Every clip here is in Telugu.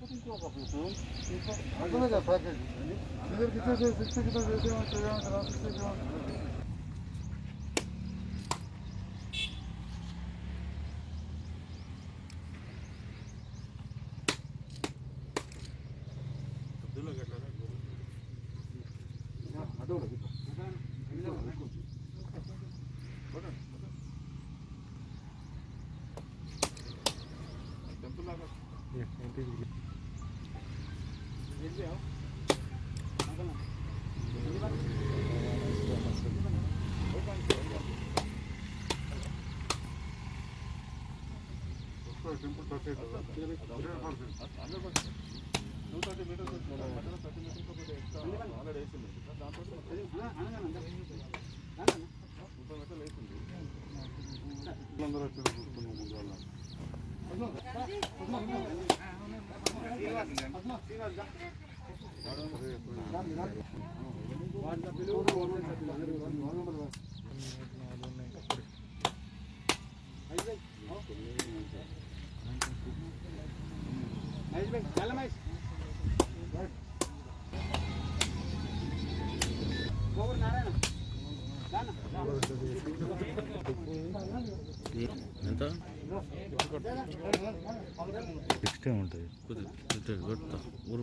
అర్థమే కదా ప్యాకేజ్ ఇద్దరికి ఇచ్చేసి సిక్స్ కిలో చేసేయమని చేయమంటారా సిక్స్ చేయమంటారా టెంపుల్ థర్టీ అందరూ వచ్చి చూసుకున్నాం ముందు వాళ్ళ ఎంత సిక్స్టీ ఉంటుంది కొడతా ఊరు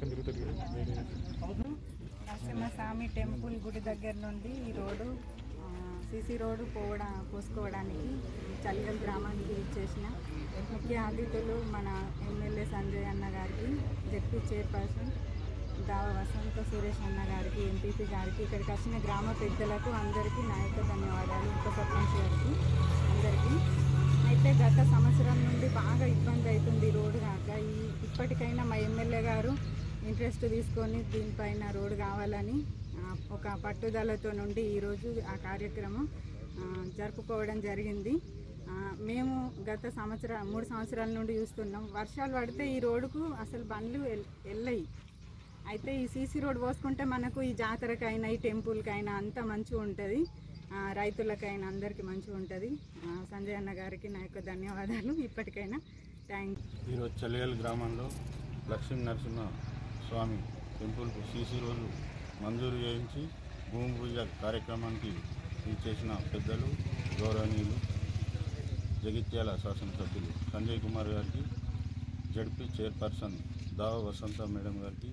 నరసింహస్వామి టెంపుల్ గుడి దగ్గర నుండి ఈ రోడ్డు సిసి రోడ్డు పోవడా పోసుకోవడానికి చలిగల్ గ్రామానికి ఇచ్చేసిన ముఖ్య అతిథులు మన ఎమ్మెల్యే సంజయ్ అన్న గారికి జెడ్పీ చైర్పర్సన్ దావ వసంత సురేష్ అన్న గారికి ఎంపీపీ గారికి ఇక్కడికి వచ్చిన గ్రామ పెద్దలకు అందరికీ నా యొక్క ధన్యవాదాలు ఉప సర్పంచ్ గారికి అందరికీ అయితే గత సంవత్సరం నుండి బాగా ఇబ్బంది అవుతుంది ఈ రోడ్డు కాక ఈ ఇప్పటికైనా మా ఎమ్మెల్యే గారు ఇంట్రెస్ట్ తీసుకొని దీనిపైన రోడ్డు కావాలని ఆ, ఒక పట్టుదలతో నుండి ఈరోజు ఆ కార్యక్రమం ఆ, జరుపుకోవడం జరిగింది ఆ, మేము గత సంవత్సరం మూడు సంవత్సరాల నుండి చూస్తున్నాం వర్షాలు పడితే ఈ రోడ్డుకు అసలు బండ్లు వెల్- వెళ్ళయి అయితే ఈ సీసీ రోడ్ పోసుకుంటే మనకు ఈ జాతరకైనా ఈ టెంపుల్కైనా అంతా మంచిగా ఉంటుంది ఆ, రైతులకైనా అందరికీ మంచిగా ఉంటుంది ఆ, సంజయ్ అన్న గారికి నా యొక్క ధన్యవాదాలు ఇప్పటికైనా థ్యాంక్ ఈరోజు చలిగల్ గ్రామంలో లక్ష్మీ నరసింహ స్వామి టెంపుల్కు సీసీ రోజు మంజూరు చేయించి భూమి పూజ కార్యక్రమానికి ఇచ్చేసిన పెద్దలు గౌరవనీయులు జగిత్యాల శాసనసభ్యులు సంజయ్ కుమార్ గారికి ZP chairperson Dava Vasantha madam గారికి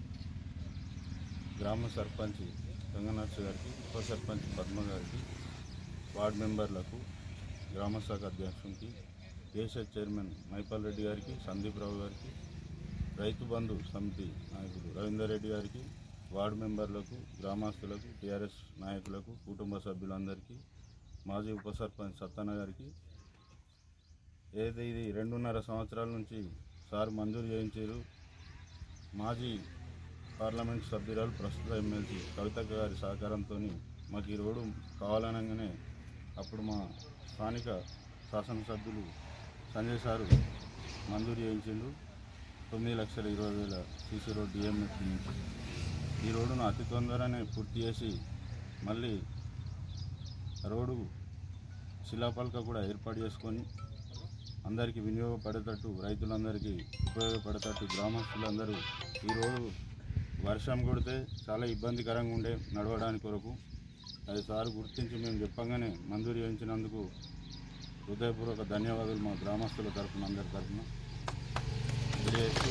గ్రామ సర్పంచ్ గంగనర్స్ గారికి ఉప సర్పంచ్ పద్మ గారికి వార్డు మెంబర్లకు గ్రామ శాఖ అధ్యక్షునికి దేశ చైర్మన్ మైపాల్ రెడ్డి గారికి సందీప్ రావు గారికి రైతు బంధు సమితి నాయకుడు రవీందర్ రెడ్డి గారికి వార్డు మెంబర్లకు గ్రామస్తులకు టీఆర్ఎస్ నాయకులకు కుటుంబ సభ్యులందరికీ మాజీ ఉప సర్పంచ్ సత్తన్న గారికి ఏది ఇది రెండున్నర సంవత్సరాల నుంచి సార్ మంజూరు చేయించారు మాజీ పార్లమెంట్ సభ్యురాలు ప్రస్తుత ఎమ్మెల్సీ కవితక్క గారి సహకారంతో మాకు ఈ రోడ్డు కావాలనగానే అప్పుడు మా స్థానిక శాసనసభ్యులు సంజయ్ సారు మంజూరు చేయించిండు తొమ్మిది లక్షల ఇరవై వేల సీసీ రోడ్ డిఎంఎఫ్ నుంచి ఈ రోడ్డును అతి తొందరనే పూర్తి చేసి మళ్ళీ రోడ్డు శిలాపలక కూడా ఏర్పాటు చేసుకొని అందరికీ వినియోగపడేటట్టు రైతులందరికీ ఉపయోగపడేటట్టు గ్రామస్తులందరూ ఈ రోడ్డు వర్షం కొడితే చాలా ఇబ్బందికరంగా ఉండే నడవడానికి కొరకు అది సార్ గుర్తించి మేము చెప్పంగానే మంజూరు చేయించినందుకు హృదయపూర్వక ధన్యవాదాలు మా గ్రామస్తుల తరఫున అందరి తరఫున తెలియజేస్తూ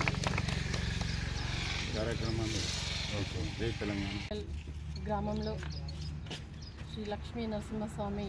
కార్యక్రమాన్ని జై తెలంగాణ గ్రామంలో శ్రీ లక్ష్మీ నరసింహస్వామి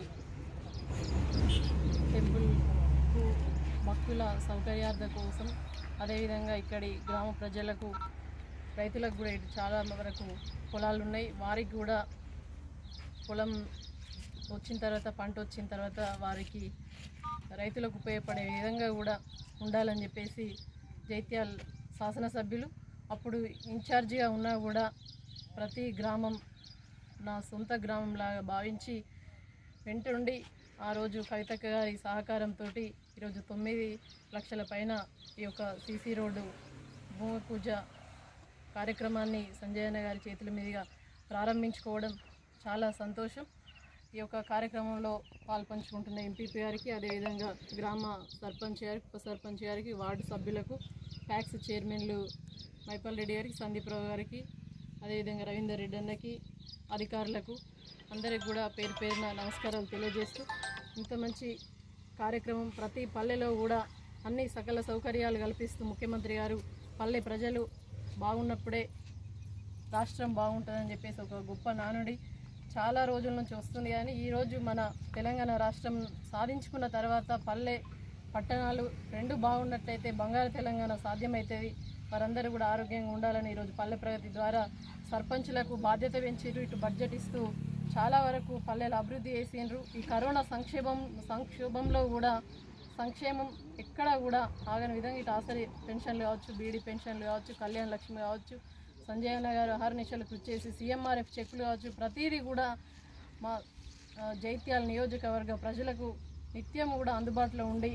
టెంపుల్కు భక్తుల సౌకర్యార్థ కోసం అదేవిధంగా ఇక్కడి గ్రామ ప్రజలకు రైతులకు కూడా ఇటు చాలా వరకు పొలాలు ఉన్నాయి వారికి కూడా పొలం వచ్చిన తర్వాత పంట వచ్చిన తర్వాత వారికి రైతులకు ఉపయోగపడే విధంగా కూడా ఉండాలని చెప్పేసి జైత్యాల్ శాసనసభ్యులు అప్పుడు ఇన్ఛార్జిగా ఉన్నా కూడా ప్రతి గ్రామం నా సొంత గ్రామంలాగా భావించి వెంటుండి ఆ రోజు కవితక్క గారి సహకారంతో ఈరోజు తొమ్మిది లక్షల పైన ఈ యొక్క సీసీ రోడ్డు భూమి పూజ కార్యక్రమాన్ని సంజయన్న గారి చేతుల మీదుగా ప్రారంభించుకోవడం చాలా సంతోషం ఈ యొక్క కార్యక్రమంలో పాల్పంచుకుంటున్న ఎంపీపీ గారికి అదేవిధంగా గ్రామ సర్పంచ్ గారికి ఉప సర్పంచ్ గారికి వార్డు సభ్యులకు ఫ్యాక్స్ చైర్మన్లు మైపాల్ రెడ్డి గారికి సందీప్ రావు గారికి అదేవిధంగా రవీందర్ రెడ్డి అన్నకి అధికారులకు అందరికి కూడా పేరు పేరున నమస్కారాలు తెలియజేస్తూ ఇంత మంచి కార్యక్రమం ప్రతి పల్లెలో కూడా అన్ని సకల సౌకర్యాలు కల్పిస్తూ ముఖ్యమంత్రి గారు పల్లె ప్రజలు బాగున్నప్పుడే రాష్ట్రం బాగుంటుందని చెప్పేసి ఒక గొప్ప నానుడి చాలా రోజుల నుంచి వస్తుంది కానీ ఈరోజు మన తెలంగాణ రాష్ట్రం సాధించుకున్న తర్వాత పల్లె పట్టణాలు రెండు బాగున్నట్లయితే బంగారు తెలంగాణ సాధ్యమవుతుంది వారందరూ కూడా ఆరోగ్యంగా ఉండాలని ఈరోజు పల్లె ప్రగతి ద్వారా సర్పంచులకు బాధ్యత పెంచారు ఇటు బడ్జెట్ ఇస్తూ చాలా వరకు పల్లెలు అభివృద్ధి చేసిండ్రు ఈ కరోనా సంక్షేమం సంక్షోభంలో కూడా సంక్షేమం ఎక్కడా కూడా ఆగని విధంగా ఇటు ఆసరి పెన్షన్లు కావచ్చు బీడీ పెన్షన్లు కావచ్చు కళ్యాణ లక్ష్మి కావచ్చు సంజయ్ అన్న గారు అహర్నిశలు కృషి చేసి సీఎంఆర్ఎఫ్ చెక్కులు కావచ్చు ప్రతిదీ కూడా మా ఆ, జైత్యాల నియోజకవర్గ ప్రజలకు నిత్యం కూడా అందుబాటులో ఉండి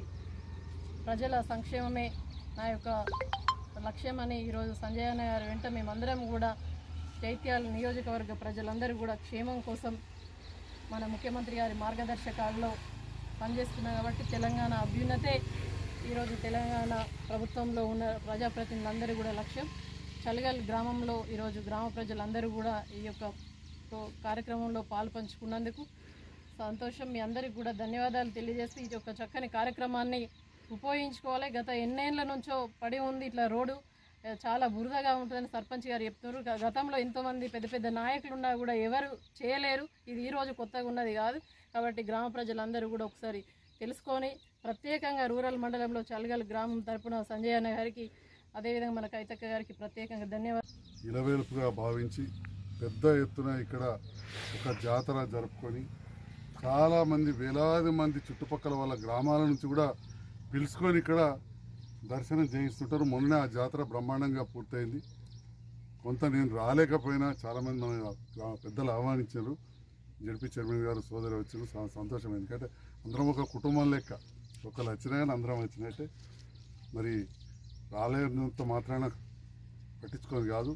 ప్రజల సంక్షేమమే నా యొక్క లక్ష్యమని ఈరోజు సంజయ్ అన్న గారి వెంట మేమందరం కూడా జైత్యాల నియోజకవర్గ ప్రజలందరూ కూడా క్షేమం కోసం మన ముఖ్యమంత్రి గారి మార్గదర్శకాల్లో పనిచేస్తున్నాం కాబట్టి తెలంగాణ అభ్యున్నతే ఈరోజు తెలంగాణ ప్రభుత్వంలో ఉన్న ప్రజాప్రతినిధులందరూ కూడా లక్ష్యం చలిగల్ గ్రామంలో ఈరోజు గ్రామ ప్రజలందరూ కూడా ఈ యొక్క ప్రో- కార్యక్రమంలో పాలు పంచుకున్నందుకు సంతోషం మీ అందరికి కూడా ధన్యవాదాలు తెలియజేస్తూ ఈ యొక్క చక్కని కార్యక్రమాన్ని ఉపయోగించుకోవాలి గత ఎన్నేళ్ల నుంచో పడి ఉంది ఇట్లా రోడ్డు ఆ, చాలా బురదగా ఉంటుందని సర్పంచ్ గారు చెప్తున్నారు గ- గతంలో ఎంతోమంది పెద్ద పెద్ద నాయకులు ఉన్నా కూడా ఎవరు చేయలేరు ఇది ఈ రోజు కొత్తగా ఉన్నది కాదు కాబట్టి గ్రామ ప్రజలందరూ కూడా ఒకసారి తెలుసుకొని ప్రత్యేకంగా రూరల్ మండలంలో చలగల్ గ్రామం తరపున సంజయ్ అన్న గారికి అదేవిధంగా మన కైతక్క గారికి ప్రత్యేకంగా ధన్యవాదాలు ఇలవేలుపుగా భావించి పెద్ద ఎత్తున ఇక్కడ ఒక జాతర జరుపుకొని చాలామంది వేలాది మంది చుట్టుపక్కల వాళ్ళ గ్రామాల నుంచి కూడా పిలుచుకొని ఇక్కడ దర్శనం చేయిస్తుంటారు మొన్న ఆ జాతర బ్రహ్మాండంగా పూర్తయింది కొంత నేను రాలేకపోయినా చాలామంది మన గ్రా- పెద్దలు ఆహ్వానించారు జడ్పీ చైర్మన్ గారు సోదరు వచ్చారు చాలా సంతోషం ఎందుకంటే అందరం ఒక కుటుంబం లెక్క ఒకళ్ళు వచ్చినా కానీ అందరం వచ్చినట్టే మరి రాలేనంత మాత్రాన పట్టించుకొని కాదు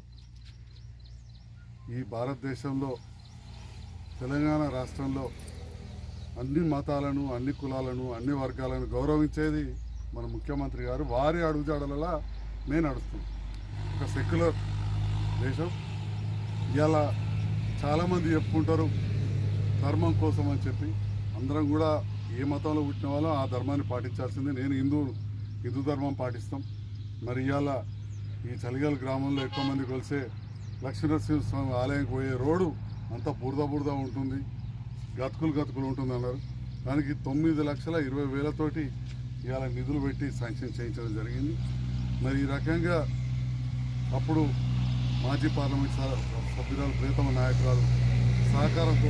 ఈ భారతదేశంలో తెలంగాణ రాష్ట్రంలో అన్ని మతాలను అన్ని కులాలను అన్ని వర్గాలను గౌరవించేది మన ముఖ్యమంత్రి గారు వారి అడుగుజాడలలో మేము నడుస్తున్నాం ఒక సెక్యులర్ దేశం ఇలా చాలామంది చెప్పుకుంటారు ధర్మం కోసం అని చెప్పి అందరం కూడా ఏ మతంలో పుట్టిన వాళ్ళో ఆ ధర్మాన్ని పాటించాల్సిందే నేను హిందూ హిందూ ధర్మం పాటిస్తాం మరి ఇవాళ ఈ చలిగల్ గ్రామంలో ఎక్కువ మంది కొలిసే లక్ష్మీనరసింహ స్వామి ఆలయంకి పోయే రోడ్డు అంతా బురద బురద ఉంటుంది గతుకులు గతుకులు ఉంటుంది అన్నారు దానికి తొమ్మిది లక్షల ఇరవై వేలతోటి ఇవాళ నిధులు పెట్టి శాంక్షన్ చేయించడం జరిగింది మరి ఈ రకంగా అప్పుడు మాజీ పార్లమెంట్ స- సభ్యురాలు ప్రియతమ నాయకురాలు సహకారంతో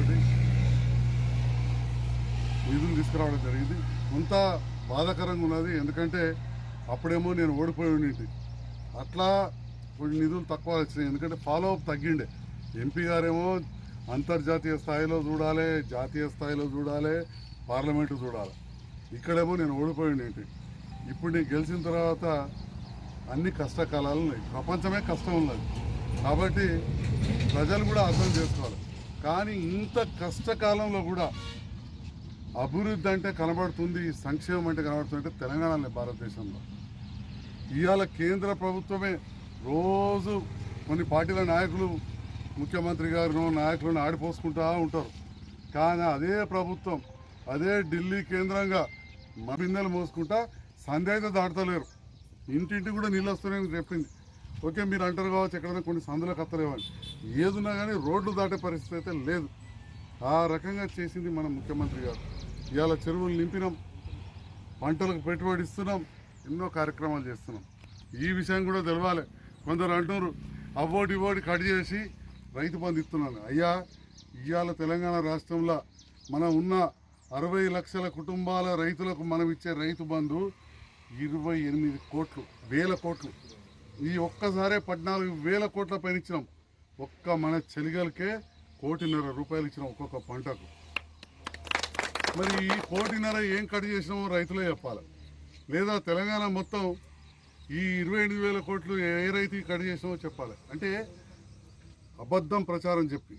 నిధులు తీసుకురావడం జరిగింది కొంత బాధాకరంగా ఉన్నది ఎందుకంటే అప్పుడేమో నేను ఓడిపోయి ఉండింటి అట్లా కొన్ని నిధులు తక్కువ వచ్చినాయి ఎందుకంటే ఫాలో అప్ తగ్గిండే ఎంపీ గారేమో అంతర్జాతీయ స్థాయిలో చూడాలి జాతీయ స్థాయిలో చూడాలి పార్లమెంటు చూడాలి ఇక్కడేమో నేను ఓడిపోయి ఉండింటి ఇప్పుడు నేను గెలిచిన తర్వాత అన్ని కష్టకాలాలు ఉన్నాయి ప్రపంచమే కష్టం ఉన్నది కాబట్టి ప్రజలు కూడా అర్థం చేసుకోవాలి కానీ ఇంత కష్టకాలంలో కూడా అభివృద్ధి అంటే కనబడుతుంది సంక్షేమం అంటే కనబడుతుంది అంటే తెలంగాణలో భారతదేశంలో ఇవాళ కేంద్ర ప్రభుత్వమే రోజు కొన్ని పార్టీల నాయకులు ముఖ్యమంత్రి గారు నాయకులను ఆడిపోసుకుంటా ఉంటారు కానీ అదే ప్రభుత్వం అదే ఢిల్లీ కేంద్రంగా మా బిందెలు మోసుకుంటా సంధ్య అయితే దాటలేరు ఇంటింటి కూడా నీళ్ళు వస్తున్నాయని చెప్పింది ఓకే మీరు అంటారు కావచ్చు ఎక్కడైనా కొన్ని సందులకు అత్తలేవని ఏదున్నా కానీ రోడ్లు దాటే పరిస్థితి అయితే లేదు ఆ రకంగా చేసింది మన ముఖ్యమంత్రి గారు ఇవాళ చెరువులు నింపినాం పంటలకు పెట్టుబడి ఇస్తున్నాం ఎన్నో కార్యక్రమాలు చేస్తున్నాం ఈ విషయం కూడా తెలవాలి కొందరు అంటున్నారు అవ్వోటి ఇవ్వోటి కట్ చేసి రైతు బంధు ఇస్తున్నాను అయ్యా ఇవాళ తెలంగాణ రాష్ట్రంలో మనం ఉన్న అరవై లక్షల కుటుంబాల రైతులకు మనం ఇచ్చే రైతు బంధు ఇరవై ఎనిమిది కోట్లు వేల కోట్లు ఈ ఒక్కసారే పద్నాలుగు వేల కోట్ల పైన ఇచ్చినాం ఒక్క మన చెలిగలకే కోటిన్నర రూపాయలు ఇచ్చినాం ఒక్కొక్క పంటకు మరి ఈ కోటిన్నర ఏం కట్ చేసినామో రైతులే చెప్పాలి లేదా తెలంగాణ మొత్తం ఈ ఇరవై ఎనిమిది వేల కోట్లు ఏ రైతుకి కట్ చేసినామో చెప్పాలి అంటే అబద్ధం ప్రచారం చెప్పి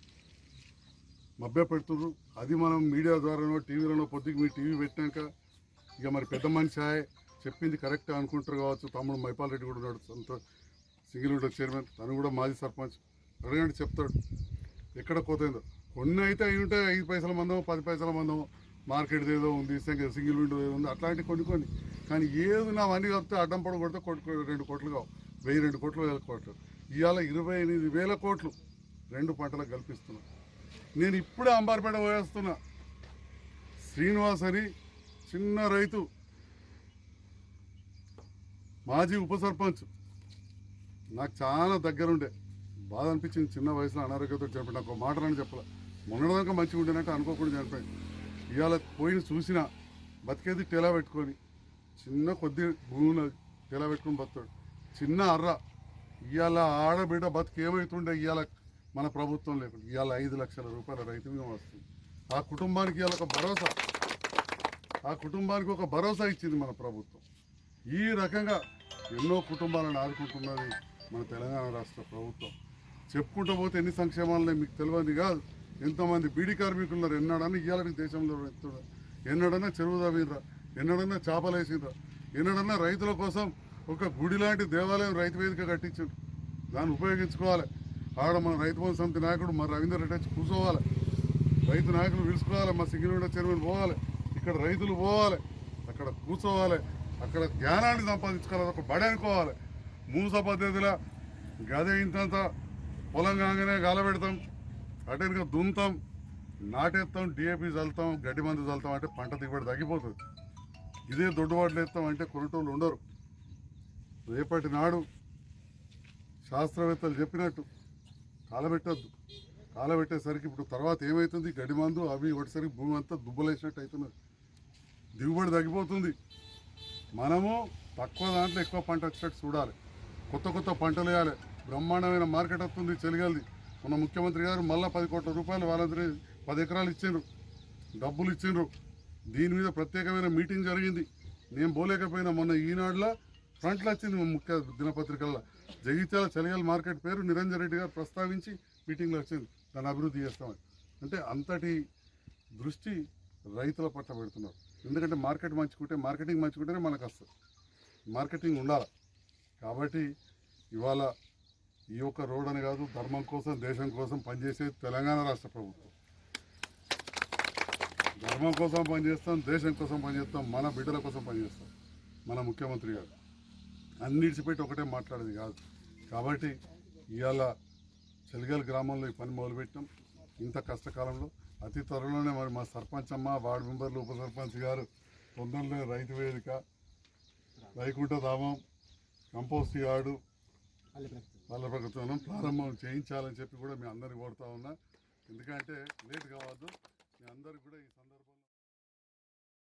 మభ్య పెడుతున్నారు అది మనం మీడియా ద్వారానో టీవీలోనో పొద్దుకి మీ టీవీ పెట్టినాక ఇక మరి పెద్ద మనిషి ఆయే చెప్పింది కరెక్ట్ అనుకుంటారు కావచ్చు తమ్ముడు మైపాల్ రెడ్డి కూడా ఉన్నాడు సొంత సింగిల్ విండో చైర్మన్ తను కూడా మాజీ సర్పంచ్ అడగండి చెప్తాడు ఎక్కడ కోతైందో కొన్ని అయితే అయి ఉంటాయి ఐదు పైసల మందం పది పైసల మందం మార్కెట్ ఏదో ఉంది సింగిల్ సింగిల్ విండో ఏదో ఉంది అట్లాంటి కొన్ని కొన్ని కానీ ఏది నా అన్ని కలిపితే అడ్డం పొడ కొడితే కోటి రెండు కోట్లు కావు వెయ్యి రెండు కోట్లు వేల కోట్లు ఇవాళ ఇరవై ఎనిమిది వేల కోట్లు రెండు పంటలకు కల్పిస్తున్నా నేను ఇప్పుడే అంబార్పేట పోయేస్తున్నా శ్రీనివాస్ అని చిన్న రైతు మాజీ ఉప సర్పంచ్ నాకు చాలా దగ్గరుండే బాధ అనిపించింది చిన్న వయసులో అనారోగ్యంతో చనిపోయి నాకు ఒక మాటలని చెప్పాల మొన్నదాకా మంచిగా ఉండేనట్టు అనుకోకుండా చనిపోయింది ఇవాళ పోయిన చూసిన బతికేది టెలా పెట్టుకొని చిన్న కొద్ది భూమిలో టెలా పెట్టుకొని బతాడు చిన్న అర్ర ఇవాళ ఆడబిడ్డ బతికి ఏమవుతుండే ఇవాళ మన ప్రభుత్వం లేకుండా ఇవాళ ఐదు లక్షల రూపాయల రైతు బీమా వస్తుంది ఆ కుటుంబానికి ఇవాళ ఒక భరోసా ఆ కుటుంబానికి ఒక భరోసా ఇచ్చింది మన ప్రభుత్వం ఈ రకంగా ఎన్నో కుటుంబాలను ఆదుకుంటున్నది మన తెలంగాణ రాష్ట్ర ప్రభుత్వం చెప్పుకుంటూ పోతే ఎన్ని సంక్షేమాలని మీకు తెలియదు కాదు ఎంతమంది బీడీ కార్మికులు ఉన్నారు ఎన్నడన్నా ఇవాళ దేశంలో ఎత్తున్నారు ఎన్నడన్నా చెరువు తవ్వినరా ఎన్నడన్నా చేపలు వేసిండ్రా ఎన్నడన్నా రైతుల కోసం ఒక గుడి లాంటి దేవాలయం రైతు వేదిక కట్టించారు దాన్ని ఉపయోగించుకోవాలి ఆడ మన రైతు బంధు సమితి నాయకుడు మన రవీందర్ రెడ్డి వచ్చి కూర్చోవాలి రైతు నాయకులు పిలుచుకోవాలి మా సింగిల్ చైర్మన్ పోవాలి ఇక్కడ రైతులు పోవాలి అక్కడ కూర్చోవాలి అక్కడ జ్ఞానాన్ని సంపాదించుకోవాలి ఒక బడి అనుకోవాలి మూస పద్ధతిలో గదే ఇంతంత పొలం కాగానే గాలబెడతాం అటెనక దున్తాం నాటేస్తాం డిఏపి చల్లుతాం గడ్డి మందు చల్లుతాం అంటే పంట దిగుబడి తగ్గిపోతుంది ఇదే దొడ్డుబాట్లు వేస్తాం అంటే కొనటోళ్ళు ఉండరు రేపటి నాడు శాస్త్రవేత్తలు చెప్పినట్టు కాలబెట్టద్దు కాలబెట్టేసరికి ఇప్పుడు తర్వాత ఏమవుతుంది గడ్డి మందు అవి ఒకటిసరికి భూమి అంతా దుబ్బలేసినట్టు అవుతున్నది దిగుబడి తగ్గిపోతుంది మనము తక్కువ దాంట్లో ఎక్కువ పంట వచ్చేటట్టు చూడాలి కొత్త కొత్త పంటలు వేయాలి బ్రహ్మాండమైన మార్కెట్ వస్తుంది చెలిగలది మన ముఖ్యమంత్రి గారు మళ్ళీ పది కోట్ల రూపాయలు వాళ్ళందరూ పది ఎకరాలు ఇచ్చిండ్రు డబ్బులు ఇచ్చిండ్రు దీని మీద ప్రత్యేకమైన మీటింగ్ జరిగింది నేను పోలేకపోయినా మొన్న ఈనాడులో ఫ్రంట్లో వచ్చింది మా ముఖ్య దినపత్రికల్లో జగిత్యాల చలిగల మార్కెట్ పేరు నిరంజన్ రెడ్డి గారు ప్రస్తావించి మీటింగ్లో వచ్చింది దాన్ని అభివృద్ధి చేస్తామని అంటే అంతటి దృష్టి రైతుల పట్ల పెడుతున్నారు ఎందుకంటే మార్కెట్ మంచుకుంటే మార్కెటింగ్ మంచుకుంటేనే మనకు వస్తుంది మార్కెటింగ్ ఉండాలి కాబట్టి ఇవాళ ఈ యొక్క రోడ్ అని కాదు ధర్మం కోసం దేశం కోసం పనిచేసేది తెలంగాణ రాష్ట్ర ప్రభుత్వం ధర్మం కోసం పనిచేస్తాం దేశం కోసం పనిచేస్తాం మన బిడ్డల కోసం పనిచేస్తాం మన ముఖ్యమంత్రి గారు అన్నిటిపెట్టి ఒకటే మాట్లాడేది కాదు కాబట్టి ఇవాళ చెలిగల్ గ్రామంలో ఈ పని మొదలుపెట్టాం ఇంత కష్టకాలంలో అతి త్వరలోనే మరి మా సర్పంచ్ అమ్మ వార్డు మెంబర్లు ఉప సర్పంచ్ గారు తొందరలో రైతు వేదిక వైకుంఠ ధామం కంపోస్ట్ యార్డు వాళ్ళ ప్రభుత్వం ప్రారంభం చేయించాలని చెప్పి కూడా మీ అందరికి కోరుతా ఉన్నా ఎందుకంటే లేట్ కావద్దు మీ అందరికి కూడా ఈ సందర్భంలో